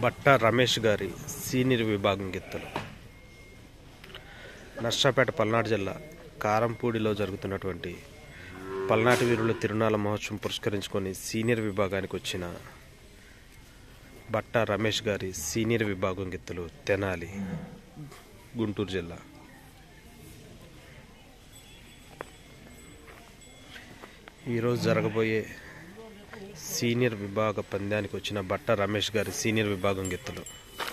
బట్ట రమేష్ గారి సీనియర్ విభాగం గెత్తలు నర్సాపేట పల్నాడు జిల్లా కారంపూడిలో జరుగుతున్నటువంటి పల్నాటి వీరుల తిరునాళ్ళ మహోత్సవం పురస్కరించుకొని సీనియర్ విభాగానికి వచ్చిన బట్ట రమేష్ గారి సీనియర్ విభాగం గెత్తులు తెనాలి గుంటూరు జిల్లా ఈరోజు జరగబోయే సీనియర్ విభాగ పందానికి వచ్చిన బట్ట రమేష్ గారి సీనియర్ విభాగం గెత్తులు